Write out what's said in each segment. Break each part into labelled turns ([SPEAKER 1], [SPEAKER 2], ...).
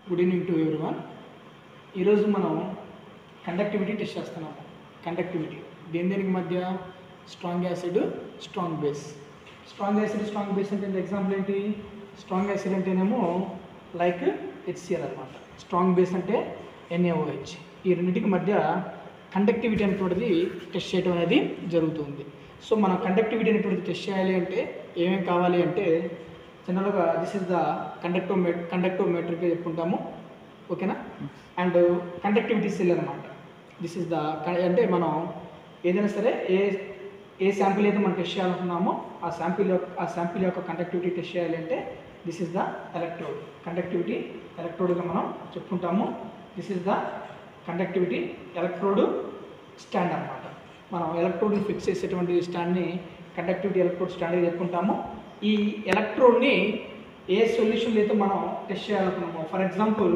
[SPEAKER 1] good evening to one ఈరోజు మనం conductivity test చేస్తున్నాము కండక్టివిటీ దేని దేనికి మధ్య strong acid strong base strong acid strong base అంటే ఎగ్జాంపుల్ ఏంటి స్ట్రాంగ్ యాసిడ్ అంటేనేమో లైక్ హెచ్సిఎల్ అనమాట స్ట్రాంగ్ బేస్ అంటే ఎన్ఏఓహెచ్ ఈ రెండింటికి మధ్య కండక్టివిటీ అనేటువంటిది టెస్ట్ చేయడం అనేది జరుగుతుంది సో మనం కండక్టివిటీ అనేటువంటిది టెస్ట్ చేయాలి అంటే ఏమేమి కావాలి అంటే జనరల్గా దిస్ ఇస్ ద కండక్టోమే కండక్టోమీటర్కి చెప్పుకుంటాము ఓకేనా అండ్ కండక్టివిటీ సెల్ అనమాట దిస్ ఇస్ ద అంటే మనం ఏదైనా సరే ఏ ఏ శాంపిల్ అయితే మనం టెస్ట్ చేయాలనుకున్నామో ఆ శాంపిల్ యొక్క ఆ శాంపిల్ యొక్క కండక్టివిటీ టెస్ట్ చేయాలి అంటే this is the electrode conductivity ఎలక్ట్రోడ్గా మనం చెప్పుకుంటాము this is the conductivity electrode stand అనమాట మనం ఎలక్ట్రోడ్ని ఫిక్స్ చేసేటువంటి స్టాండ్ని కండక్టివిటీ ఎలక్ట్రోడ్ స్టాండ్గా చెప్పుకుంటాము ఈ ఎలక్ట్రోడ్ని ఏ సొల్యూషన్ అయితే మనం టెస్ట్ చేయాలనుకున్నామో ఫర్ ఎగ్జాంపుల్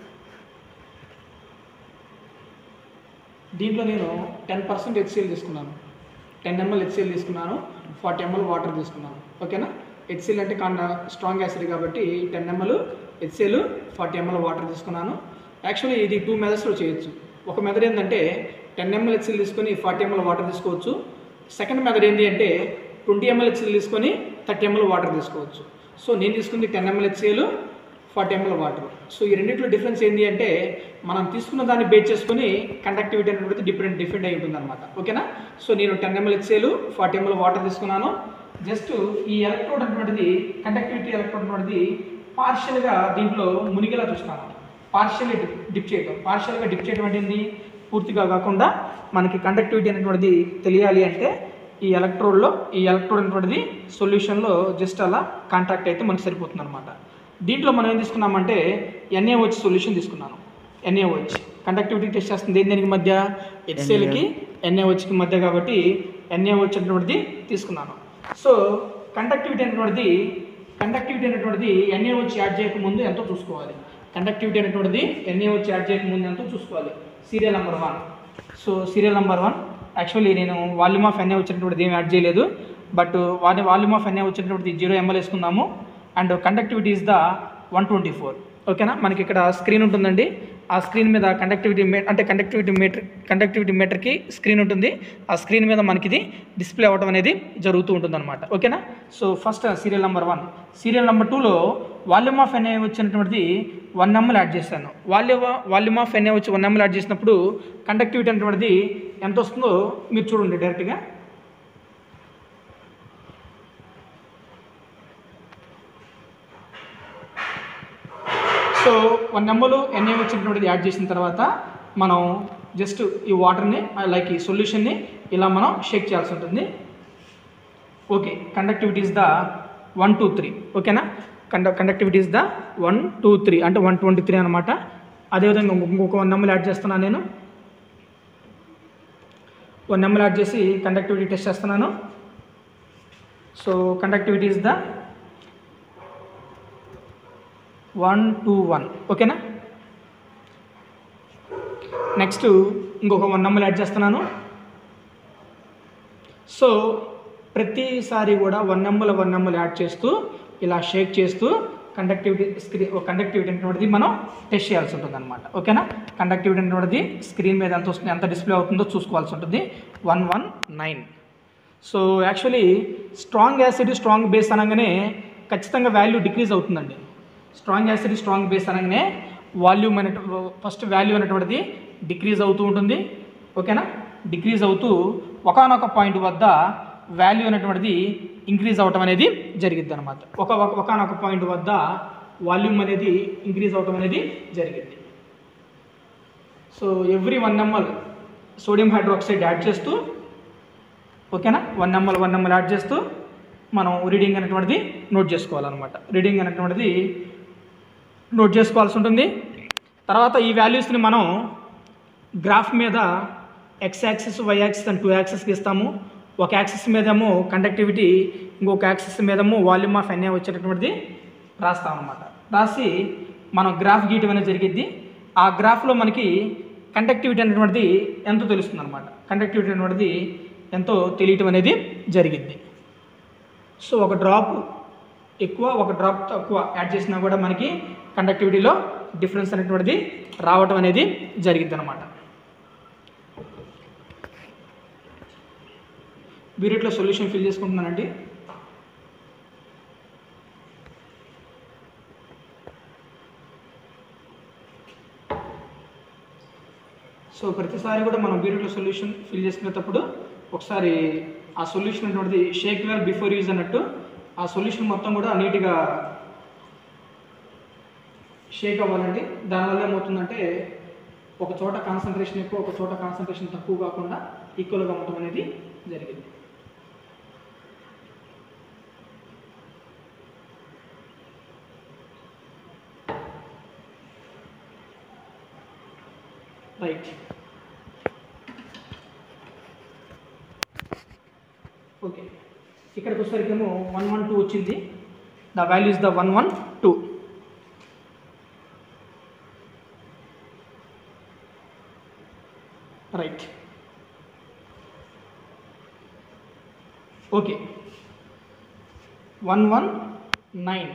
[SPEAKER 1] దీంట్లో నేను టెన్ పర్సెంట్ హెచ్సిఎల్ తీసుకున్నాను టెన్ ఎంఎల్ హెచ్సిఎల్ తీసుకున్నాను ఫార్టీ ఎంఎల్ వాటర్ తీసుకున్నాను ఓకేనా హెచ్సిఎల్ అంటే కాండ స్ట్రాంగ్ యాసిడ్ కాబట్టి ten ML HCl forty ML water తీసుకున్నాను యాక్చువల్లీ ఇది టూ మెథడ్స్లో చేయొచ్చు ఒక మెథడ్ ఏంటంటే టెన్ ఎంఎల్ హెచ్సిఎల్ తీసుకొని ఫార్టీ ఎంఎల్ వాటర్ తీసుకోవచ్చు సెకండ్ మెథడ్ ఏంటి అంటే ట్వంటీ ఎంఎల్ హెచ్సిఎల్ తీసుకొని థర్టీ ఎంఎల్ వాటర్ తీసుకోవచ్చు సో నేను తీసుకుంది ten ML HCl forty ML water so ఈ రెండింటిలో డిఫరెన్స్ ఏంటి అంటే మనం తీసుకున్న దాన్ని బేస్ చేసుకొని కండక్టివిటీ అనేది డిఫరెంట్ డిఫరెంట్ అయి ఉంటుంది అనమాట ఓకేనా సో నేను టెన్ ఎంఎల్ హెచ్ఏలు ఫార్టీ ఎంఎల్ వాటర్ తీసుకున్నాను జస్ట్ ఈ ఎలక్ట్రోడ్ అనేటువంటిది కండక్టివిటీ ఎలక్ట్రోడ్ అనేటువంటిది పార్షియల్గా దీంట్లో మునిగేలా చూస్తాను పార్షియల్ డిప్ చేయడం పార్షియల్గా డిప్ చేయడం అంటే ఏంది పూర్తిగా కాకుండా మనకి కండక్టివిటీ అనేటువంటిది తెలియాలి అంటే ఈ ఎలక్ట్రోడ్లో ఈ ఎలక్ట్రోడ్ అనేటువంటిది సొల్యూషన్లో జస్ట్ అలా కాంటాక్ట్ అయితే మనకి సరిపోతుంది అనమాట దీంట్లో మనం ఏం తీసుకున్నామంటే ఎన్ఏఓహెచ్ సొల్యూషన్ తీసుకున్నాను ఎన్ఏఓహెచ్ కండక్టివిటీ టెస్ట్ చేస్తుంది దేని దేనికి మధ్య హెచ్సిఎల్కి ఎన్ఏఓహెచ్కి మధ్య కాబట్టి ఎన్ఏఓహెచ్ అనేటువంటిది తీసుకున్నాను సో కండక్టివిటీ అనేటువంటిది కండక్టివిటీ అనేటువంటిది ఎన్ఏఓహెచ్ యాడ్ చేయకముందు ఎంతో చూసుకోవాలి కండక్టివిటీ అనేటువంటిది ఎన్ఏఓహెచ్ యాడ్ చేయకముందు ఎంతో చూసుకోవాలి serial number one so serial number one actually నేను వాల్యూమ్ ఆఫ్ ఎన్ఏ వచ్చినటువంటిది ఏం యాడ్ చేయలేదు బట్ వాటి వాల్యూమ్ ఆఫ్ ఎన్ఏ వచ్చినటువంటిది జీరో ఎంఎల్ వేసుకుందాము and conductivity is the one twenty four ఓకేనా మనకి ఇక్కడ స్క్రీన్ ఉంటుందండి ఆ స్క్రీన్ మీద కండక్టివిటీ మే అంటే కండక్టివిటీ మీటర్ కండక్టివిటీ మీటర్కి స్క్రీన్ ఉంటుంది ఆ స్క్రీన్ మీద మనకి ఇది డిస్ప్లే అవ్వడం అనేది జరుగుతూ ఉంటుందన్నమాట ఓకేనా so first serial number one serial number టూలో వాల్యూమ్ ఆఫ్ ఎన్ఏ వచ్చినటువంటిది వన్ ఎంఎల్ యాడ్ చేశాను వాల్యూ వాల్యూమ్ ఆఫ్ ఎన్ఏ వచ్చి వన్ ఎంఎల్ యాడ్ చేసినప్పుడు కండక్టివిటీ అనేటువంటిది ఎంత వస్తుందో మీరు చూడండి డైరెక్ట్గా సో వన్ ఎంఎల్ ఎన్ఏ వచ్చినటువంటిది యాడ్ చేసిన తర్వాత మనం జస్ట్ ఈ వాటర్ని లైక్ ఈ సొల్యూషన్ని ఇలా మనం షేక్ చేయాల్సి ఉంటుంది okay conductivity is the one two three ఓకేనా కండ conductivity is the one two three అంటే వన్ ట్వంటీ త్రీ అనమాట అదేవిధంగా ఇంకొక వన్ ఎంఎల్ యాడ్ చేస్తున్నాను నేను వన్ ఎంఎల్ యాడ్ చేసి కండక్టివిటీ టెస్ట్ చేస్తున్నాను so conductivity is the one two one ఓకేనా నెక్స్ట్ ఇంకొక వన్ నెంబర్ యాడ్ చేస్తున్నాను సో ప్రతిసారి కూడా one number one number add చేస్తూ ఇలా షేక్ చేస్తూ కండక్టివిటీ స్క్రీన్ కండక్టివిటీ అనేటువంటిది మనం టెస్ట్ చేయాల్సి ఉంటుంది అనమాట ఓకేనా కండక్టివిటీ అనేటువంటిది స్క్రీన్ మీద ఎంత వస్తుంది ఎంత డిస్ప్లే అవుతుందో చూసుకోవాల్సి ఉంటుంది one one nine so actually strong acid strong base అనగానే ఖచ్చితంగా వాల్యూ డిక్రీజ్ అవుతుందండి స్ట్రాంగ్ యాసిడ్ స్ట్రాంగ్ బేస్ అనగానే వాల్యూమ్ అనే ఫస్ట్ వాల్యూ అనేటువంటిది డిక్రీజ్ అవుతూ ఉంటుంది ఓకేనా డిక్రీజ్ అవుతూ ఒకనొక పాయింట్ వద్ద వాల్యూ అనేటువంటిది ఇంక్రీజ్ అవటం అనేది జరిగిద్ది అనమాట ఒక ఒకనొక పాయింట్ వద్ద వాల్యూమ్ అనేది ఇంక్రీజ్ అవటం అనేది జరిగింది so every one ML sodium hydroxide add చేస్తూ ఓకేనా one ML one ML add చేస్తూ మనం రీడింగ్ అనేటువంటిది నోట్ చేసుకోవాలన్నమాట రీడింగ్ అనేటువంటిది నోట్ చేసుకోవాల్సి ఉంటుంది తర్వాత ఈ వాల్యూస్ని మనం గ్రాఫ్ మీద ఎక్స్ యాక్సిస్ వై యాక్సిస్ అని టూ యాక్సిస్కి ఇస్తాము ఒక యాక్సిస్ మీదేమో కండక్టివిటీ ఇంకొక యాక్సిస్ మీదేమో వాల్యూమ్ ఆఫ్ ఎన్ఏ వచ్చేటటువంటిది రాస్తాం అనమాట రాసి మనం గ్రాఫ్ గీయటం అనేది జరిగిద్ది ఆ గ్రాఫ్లో మనకి కండక్టివిటీ అనేటువంటిది ఎంతో తెలుస్తుంది అనమాట కండక్టివిటీ అనేటువంటిది ఎంతో తెలియటం అనేది జరిగిద్ది సో ఒక డ్రాప్ ఎక్కువ ఒక డ్రాప్ తక్కువ యాడ్ చేసినా కూడా మనకి కండక్టివిటీలో డిఫరెన్స్ అనేటువంటిది రావటం అనేది జరిగింది అనమాట బీరెట్లో సొల్యూషన్ ఫిల్ చేసుకుంటున్నానండి సో ప్రతిసారి కూడా మనం బీరెట్లో సొల్యూషన్ ఫిల్ చేసుకునేటప్పుడు ఒకసారి ఆ సొల్యూషన్ అనేటువంటిది షేక్ వెల్ బిఫోర్ యూజ్ అన్నట్టు ఆ సొల్యూషన్ మొత్తం కూడా నీట్గా షేక్ అవ్వాలండి దానివల్ల ఏమవుతుందంటే ఒక చోట కాన్సన్ట్రేషన్ ఎక్కువ ఒక చోట కాన్సన్ట్రేషన్ తక్కువ కాకుండా ఈక్వల్గా ఉండటం అనేది జరిగింది రైట్ ఓకే ఇక్కడికి వచ్చేసరికేమో వన్ వన్ టూ వచ్చింది the value is the one one two right okay one one nine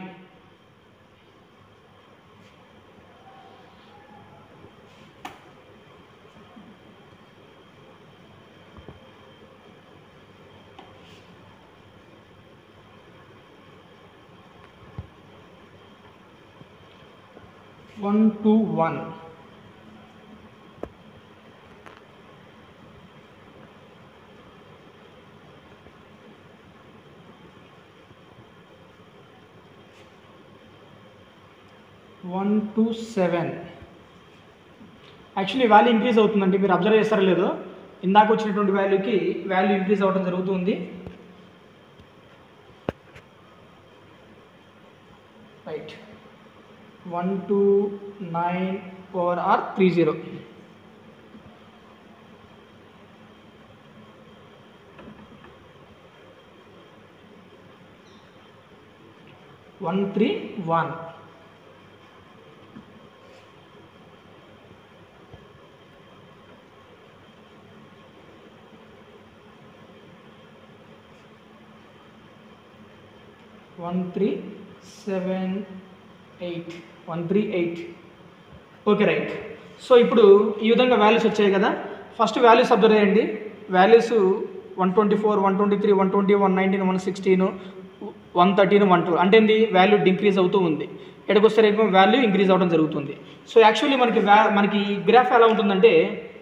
[SPEAKER 1] one two one one two seven actually value increase అవుతుందండి మీరు అబ్జర్వ్ చేస్తారో లేదో ఇందాక వచ్చినటువంటి వాల్యూకి వాల్యూ ఇంక్రీజ్ అవ్వడం జరుగుతుంది right one two nine four or three zero one three one one three seven eight one three eight okay right so ఇప్పుడు ఈ విధంగా వాల్యూస్ వచ్చాయి కదా ఫస్ట్ వాల్యూస్ అబ్జర్వ్ చేయండి values one twenty four one twenty three one twenty one nineteen one sixteen one thirteen one two అంటే ఏంది value increase అవుతూ ఉంది ఎక్కడికొస్తే వాల్యూ ఇంక్రీజ్ అవ్వడం జరుగుతుంది సో యాక్చువల్లీ మనకి వ్యా మనకి గ్రాఫ్ ఎలా ఉంటుందంటే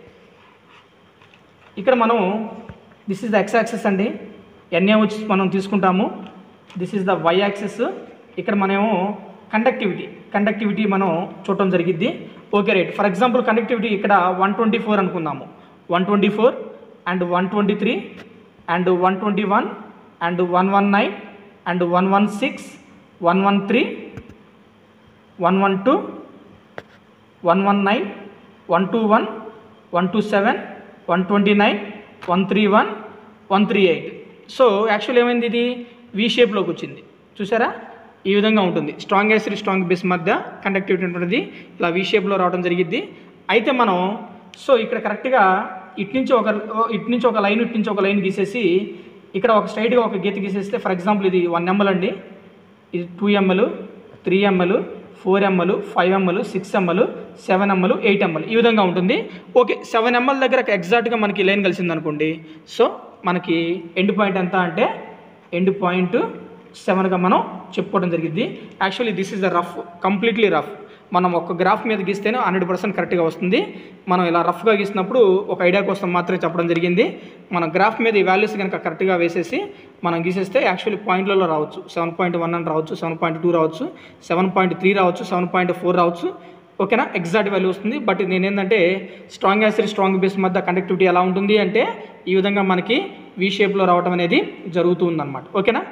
[SPEAKER 1] ఇక్కడ మనం this is the X axis అండి ఎన్ఏ వచ్చి మనం తీసుకుంటాము this is the Y axis ఇక్కడ మనమేమో కండక్టివిటీ కండక్టివిటీ మనం చూడటం జరిగిద్ది okay right for example conductivity ఇక్కడ వన్ ట్వంటీ ఫోర్ అనుకుందాము one twenty four and one twenty three and one twenty one and one one nine and one one six one one three one one two one one nine one two one one two seven one twenty nine one three one one three eight so actual ఏమైంది ఇది V షేప్లోకి వచ్చింది చూసారా ఈ విధంగా ఉంటుంది strong acid strong base మధ్య conductivity ఉంటున్నది ఇలా వి షేప్లో రావడం జరిగిద్ది అయితే మనం సో ఇక్కడ కరెక్ట్గా ఇటు నుంచి ఒక ఇటు నుంచి ఒక లైన్ ఇటు నుంచి ఒక లైన్ గీసేసి ఇక్కడ ఒక స్ట్రైట్గా ఒక గీత గీసేస్తే ఫర్ ఎగ్జాంపుల్ ఇది వన్ ఎంఎల్ అండి ఇది two ML three ML four ML five ML six ML seven ML eight ML ఈ విధంగా ఉంటుంది ఓకే సెవెన్ ఎంఎల్ దగ్గర ఎగ్జాక్ట్గా మనకి లైన్ కలిసింది అనుకోండి సో మనకి ఎండ్ పాయింట్ ఎంత అంటే ఎండ్ పాయింట్ సెవెన్గా మనం చెప్పుకోవడం జరిగింది actually this is the rough completely rough మనం ఒక గ్రాఫ్ మీద గీస్తేనే హండ్రెడ్ పర్సెంట్ కరెక్ట్గా వస్తుంది మనం ఇలా రఫ్గా గీసినప్పుడు ఒక ఐడియా కోసం మాత్రమే చెప్పడం జరిగింది మన గ్రాఫ్ మీద ఈ వాల్యూస్ కనుక కరెక్ట్గా వేసేసి మనం గీసేస్తే యాక్చువల్లీ పాయింట్లలో రావచ్చు సెవెన్ పాయింట్ వన్ అని రావచ్చు సెవెన్ పాయింట్ టూ రావచ్చు సెవెన్ పాయింట్ త్రీ రావచ్చు సెవెన్ పాయింట్ ఫోర్ రావచ్చు ఓకేనా ఎగ్జాక్ట్ వాల్యూ వస్తుంది బట్ నేనేంటంటే స్ట్రాంగ్ యాసిడ్ స్ట్రాంగ్ బేస్ మధ్య కండక్టివిటీ ఎలా ఉంటుంది అంటే ఈ విధంగా మనకి వి షేప్లో రావడం అనేది జరుగుతుంది అనమాట ఓకేనా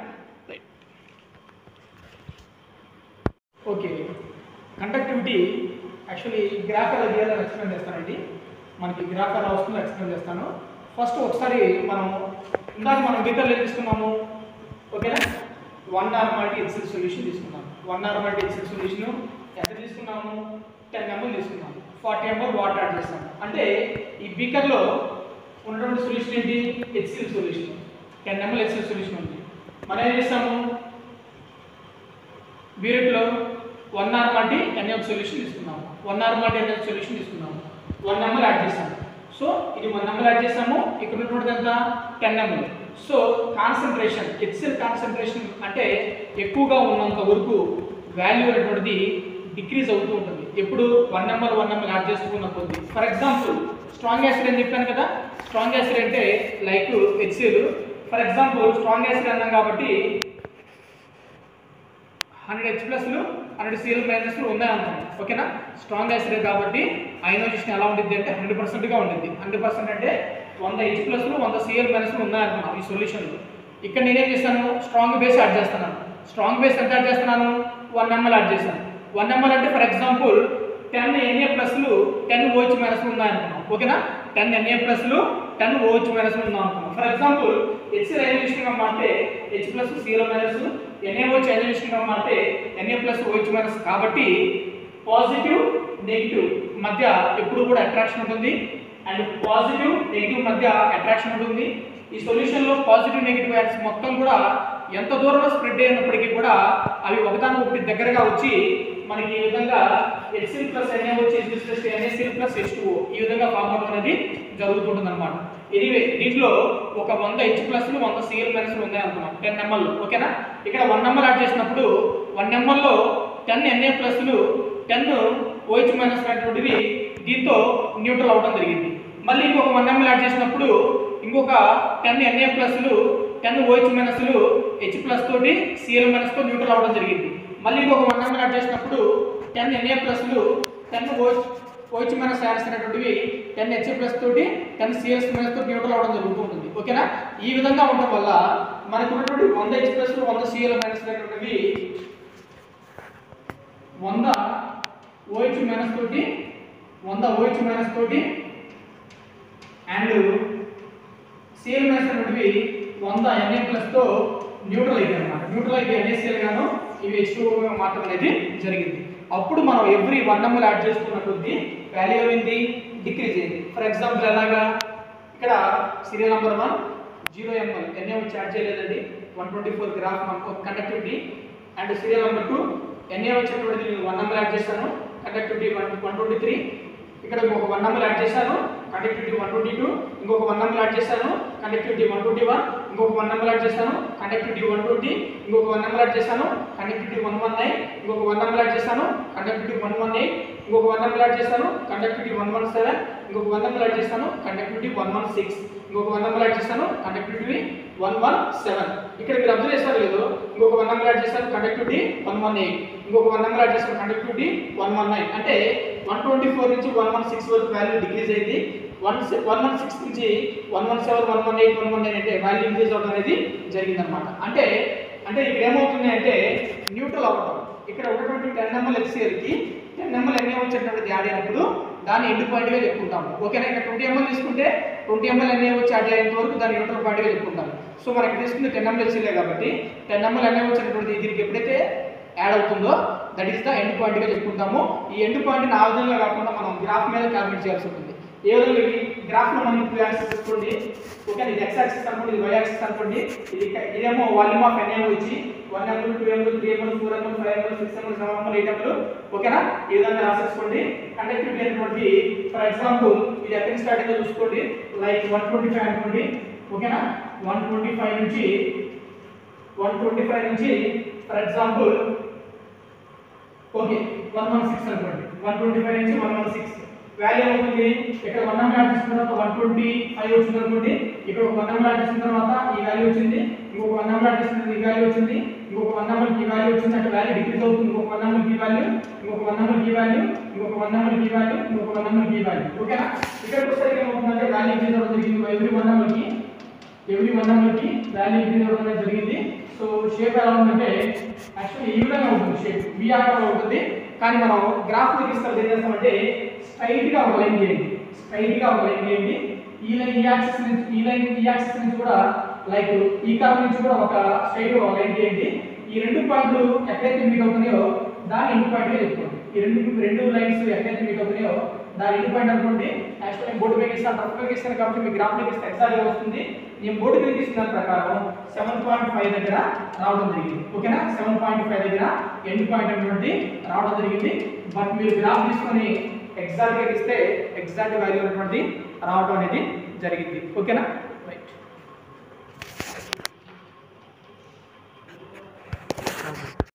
[SPEAKER 1] ఓకే కండక్టివిటీ యాక్చువల్లీ గ్రాఫ్ ఎలా గీయాలని ఎక్స్ప్లెయిన్ చేస్తానండి మనకి గ్రాఫ్ ఎలా వస్తుందో ఎక్స్ప్లెయిన్ చేస్తాను ఫస్ట్ ఒకసారి మనం ఇందాక మనం గీతలు ఏం తీసుకున్నాము ఓకేనా one or multi excel solution తీసుకున్నాము one or multi excel solution ఎంత తీసుకున్నాము టెన్ ఎంఎల్ తీసుకున్నాము ఫార్టీ ఎంఎల్ వాటర్ యాడ్ చేస్తాము అంటే ఈ బీకర్లో ఉన్నటువంటి సొల్యూషన్ ఏంటి HCl solution ten ML HCl solution ఉంది మనం ఏం చేస్తాము బీరెట్లో వన్ నార్మాలిటీ ఎన్ఎఫ్ సొల్యూషన్ తీసుకున్నాము వన్ నార్మాలిటీ ఎన్ఎఫ్ సొల్యూషన్ తీసుకున్నాము వన్ నెంబర్ యాడ్ చేసాము సో ఇది వన్ నెంబర్ యాడ్ చేసాము ఇక్కడ ఉన్నటువంటి ఎంత ten number so concentration HCl concentration అంటే ఎక్కువగా ఉన్నంత వరకు వాల్యూ అనేటువంటిది డిక్రీజ్ అవుతూ ఉంటుంది ఎప్పుడు one number one number add చేసుకున్న కొద్ది ఫర్ ఎగ్జాంపుల్ స్ట్రాంగ్ యాసిడ్ అని చెప్పాను కదా స్ట్రాంగ్ యాసిడ్ అంటే like HCl for example strong acid అన్నాం కాబట్టి హండ్రెడ్ హెచ్ ప్లస్లు హండ్రెడ్ సిఎల్ మైనస్లు ఉన్నాయనుకోండి ఓకేనా స్ట్రాంగ్ యాసిడ్ కాబట్టి అయోనైజేషన్ ఎలా ఉంటుంది అంటే హండ్రెడ్ పర్సెంట్గా ఉంటుంది హండ్రెడ్ పర్సెంట్ అంటే వంద హెచ్ ప్లస్లు వంద సిఎల్ మైనస్లు ఉన్నాయనుకున్నాం ఈ సొల్యూషన్లో ఇక్కడ నేనేం చేస్తాను స్ట్రాంగ్ బేస్ యాడ్ చేస్తున్నాను స్ట్రాంగ్ బేస్ ఎంత యాడ్ చేస్తున్నాను వన్ ఎంఎల్ యాడ్ చేశాను వన్ ఎంఎల్ అంటే ఫర్ ఎగ్జాంపుల్ టెన్ ఎన్ఏ ప్లస్లు టెన్ ఓహెచ్ మైనస్లు ఉన్నాయనుకున్నాం ఓకేనా టెన్ ఎన్ఏ ప్లస్లు టెన్ ఓహెచ్ మైనస్లు ఉన్నాం అనుకున్నాం ఫర్ ఎగ్జాంపుల్ హెచ్సిఎల్ అయోనైజేషన్గా మారితే H plus Cl minus NaOH అయోనైజేషన్గా మారితే ఎన్ఏ ప్లస్ ఓహెచ్ మైనస్ కాబట్టి పాజిటివ్ నెగిటివ్ మధ్య ఎప్పుడు కూడా అట్రాక్షన్ ఉంటుంది అండ్ పాజిటివ్ నెగిటివ్ మధ్య అట్రాక్షన్ ఉంటుంది ఈ సొల్యూషన్లో పాజిటివ్ నెగిటివ్ యాడ్స్ మొత్తం కూడా ఎంత దూరంలో స్ప్రెడ్ అయినప్పటికీ కూడా అవి ఒకదాని దగ్గరగా వచ్చి మనకి ఈ విధంగా హెచ్సిల్ ప్లస్ ఎన్ఏ వచ్చి HCl plus NaCl plus H ఈ విధంగా ఫామ్ అవడం అనేది జరుగుతుంటుంది అనమాట ఎనీవే దీంట్లో ఒక వంద హెచ్ ప్లస్లు వంద సిఎల్ మైనస్లు ఉన్నాయి అనుకున్నాం టెన్ ఎంఎల్ ఓకేనా ఇక్కడ వన్ నెంబర్ యాడ్ చేసినప్పుడు వన్ నెంబర్లో టెన్ ఎన్ఏ ప్లస్లు టెన్ ఓహెచ్ మైనస్ అనేటువంటివి దీంతో న్యూట్రల్ అవడం జరిగింది మళ్ళీ ఇంకొక వన్ ఎంఎల్ యాడ్ చేసినప్పుడు ఇంకొక టెన్ ఎన్ఏ ప్లస్లు టెన్ ఓహెచ్ మైనస్లు హెచ్ ప్లస్ తోటి సిఎల్ మైనస్తో న్యూట్రల్ అవడం జరిగింది మళ్ళీ ఇంకొక వన్ ఎంఎల్ యాడ్ చేసినప్పుడు టెన్ ఎన్ఏ ప్లస్లు ten OH OH minus adds అనేటువంటివి టెన్ హెచ్ ప్లస్ తోటి టెన్ సిఎస్ మైనస్ తోటి న్యూట్రల్ అవడం జరుగుతూ ఉంటుంది ఓకేనా ఈ విధంగా ఉండడం వల్ల మనకు ఉన్నటువంటి వంద హెచ్ ప్లస్ వంద సిఎల్ మైనస్ అనేటువంటివి వంద ఓహెచ్ మైనస్ తోటి వంద ఓహెచ్ మైనస్ తోటి అండ్ సిఎల్ మైనస్ అనేటివి వంద ఎన్ఏ ప్లస్తో న్యూట్రల్ అయిపోయి అనమాట న్యూట్రల్ అయిపోయి ఎన్ఏసిఎల్ గాను ఇవి హెచ్ మాత్రం అనేది జరిగింది అప్పుడు మనం ఎవ్రీ వన్ నెంబర్ యాడ్ చేసుకున్న కొద్దీ వాల్యూ ఏమైంది డిక్రీజ్ అయింది ఫర్ ఎగ్జాంపుల్ ఎలాగా ఇక్కడ serial number one zero ML Na వచ్చి యాడ్ చేయలేదండి one twenty four graph conductivity and serial number two Na వచ్చినటువంటి నేను వన్ నెంబర్ యాడ్ చేశాను conductivity one one twenty three ఇక్కడ ఇంకొక వన్ నెంబర్ యాడ్ చేశాను కండక్టివిటీ వన్ ట్వంటీ టూ ఇంకొక one number add చేశాను కండక్టివిటీ వన్ ట్వంటీ వన్ ఇంకొక one number add చేశాను కండక్టివిటీ వన్ ట్వంటీ ఇంకొక వన్ నెంబర్ యాడ్ చేశాను కండక్టివిటీ వన్ వన్ నైన్ ఇంకొక వన్ నెంబర్ యాడ్ చేశాను కండక్టివిటీ వన్ వన్ ఎయిట్ ఇంకొక one number add చేశాను కండక్టివిటీ వన్ వన్ సెవెన్ ఇంకొక one number add చేశాను కండక్టివిటీ వన్ వన్ సిక్స్ ఇంకొక one number add చేశాను conductivity one one seven ఇక్కడ మీరు అబ్జర్వ్ చేస్తారు లేదు ఇంకొక వన్ నెంబర్ యాడ్ చేశాను కండక్టివిటీ వన్ వన్ ఎయిట్ ఇంకొక వన్ నెంబర్ యాడ్ చేశాను కండక్టివిటీ వన్ వన్ నైన్ అంటే వన్ ట్వంటీ ఫోర్ నుంచి వన్ వన్ సిక్స్ వరకు వాల్యూ డిక్రీజ్ అయింది వన్ వన్ వన్ సిక్స్ నుంచి one one seven one one eight one one nine అంటే value increase అవడం అనేది జరిగిందనమాట అంటే అంటే ఇక్కడ ఏమవుతుంది అంటే న్యూట్రల్ అవ్వటం ఇక్కడ ఉన్నటువంటి టెన్ ఎంఎల్ హెచ్సిఎల్కి టెన్ ఎంఎల్ ఎన్ఏ వచ్చేటటువంటి యాడ్ అయినప్పుడు దాన్ని ఎండ్ పాయింట్గా చెప్పుకుంటాము ఓకేనా ఇక్కడ ట్వంటీ ఎంఎల్ తీసుకుంటే ట్వంటీ ఎంఎల్ ఎన్ఏ వచ్చి యాడ్ అయ్యేంత వరకు దాన్ని న్యూట్రల్ పాయింట్గా చెప్పుకుంటాము సో మనకి తీసుకుంది టెన్ ఎంఎల్ హెచ్సిఎలే కాబట్టి టెన్ ఎంఎల్ ఎన్ఏ వచ్చినటువంటి దీనికి ఎప్పుడైతే యాడ్ అవుతుందో దట్ ఈస్ ద ఎండ్ పాయింట్గా చెప్పుకుంటాము ఈ ఎండ్ పాయింట్ ఆ విధంగా కాకుండా మనం గ్రాఫ్ మీద క్యాల్కులేట్ చేయాల్సి ఉంటుంది ఏ విధంగా ఈ గ్రాఫ్లో మనం టూ యాక్సిస్ తీసుకోండి ఓకే ఇది ఎక్స్ యాక్సిస్ అనుకోండి ఇది వై యాక్సిస్ అనుకోండి ఇది ఇదేమో వాల్యూమ్ ఆఫ్ ఎన్ఏ వచ్చి one ML two ML three ML four ML five ML six ML seven ML eight ML ఓకేనా ఈ విధంగా రాసేసుకోండి కండక్టివిటీ అనేటువంటి ఫర్ ఎగ్జాంపుల్ ఇది ఎక్కడి నుంచి స్టార్ట్ అయిందో చూసుకోండి లైక్ వన్ ట్వంటీ ఫైవ్ అనుకోండి ఓకేనా వన్ ట్వంటీ ఫైవ్ నుంచి వన్ ట్వంటీ ఫైవ్ నుంచి for example okay one one six అనుకోండి వన్ ట్వంటీ ఫైవ్ నుంచి వన్ వన్ సిక్స్ వాల్యూ అవుతుంది ఇక్కడ వన్ నెంబర్ యాడ్ చేసిన తర్వాత వన్ ట్వంటీ ఫైవ్ వచ్చింది అనుకోండి ఇక్కడ ఒక వన్ నెంబర్ యాడ్ చేసిన తర్వాత ఈ వాల్యూ వచ్చింది ఇంకొక వన్ నెంబర్ యాడ్ చేసిన ఈ వాల్యూ వచ్చింది ఇంకొక వన్ నెంబర్ ఈ వాల్యూ వచ్చింది అంటే వాల్యూ డిక్రీజ్ అవుతుంది ఇంకొక వన్ నెంబర్ ఈ వాల్యూ ఇంకొక వన్ నెంబర్ ఈ వాల్యూ ఇంకొక వన్ నెంబర్ ఈ వాల్యూ ఇంకొక వన్ నెంబర్ ఈ వాల్యూ ఓకేనా ఇక్కడికి వచ్చేసరికి ఏమవుతుందంటే వాల్యూ ఇంక్రీజ్ అవ్వడం జరిగింది ఎవ్రీ వన్ నెంబర్కి ఎవ్రీ వన్ నెంబర్కి వాల్యూ ఇంక్రీజ్ అవ్వడం అనేది జరిగింది సో షేప్ ఎలా ఉందంటే యాక్చువల్లీ ఈ విధంగా ఉంటుంది షేప్ వి ఆకారంలో ఉంటుంది కానీ మనం గ్రాఫ్ తీసుకెళ్తే ఏం చేస్తామంటే స్ట్రైట్ గా ఒక లైన్ గీయండి స్ట్రైట్ గా ఒక లైన్ గీయండి ఈ లైన్ ఈ యాక్సిస్ నుంచి ఈ లైన్ ఈ యాక్సిస్ నుంచి కూడా లైక్ ఈ కర్వ్ నుంచి కూడా ఒక స్ట్రైట్ గా ఒక లైన్ గీయండి ఈ రెండు పాయింట్లు ఎక్కడైతే మీట్ అవుతున్నాయో దాన్ని ఎండ్ పాయింట్ గా చెప్పుకోండి ఈ రెండు రెండు లైన్స్ ఎక్కడైతే మీట్ అవుతున్నాయో దాని ఎండ్ పాయింట్ అనుకోండి యాక్చువల్లీ బోర్డు మీద ఇస్తాను రఫ్ గా ఇస్తాను కాబట్టి మీ గ్రాఫ్ లో ఇస్తే ఎగ్జాక్ట్ గా వస్తుంది నేను బోర్డు మీద ఇచ్చిన ప్రకారం సెవెన్ పాయింట్ ఫైవ్ దగ్గర రావడం జరిగింది ఓకేనా సెవెన్ పాయింట్ ఫైవ్ దగ్గర ఎండ్ పాయింట్ అనేటువంటి రావడం జరిగింది బట్ మీరు గ్రాఫ్ తీసుకొని ఎగ్జాక్ట్గా ఇస్తే ఎగ్జాక్ట్ వాల్యూ అనేటువంటి రావడం అనేది జరిగింది ఓకేనా రైట్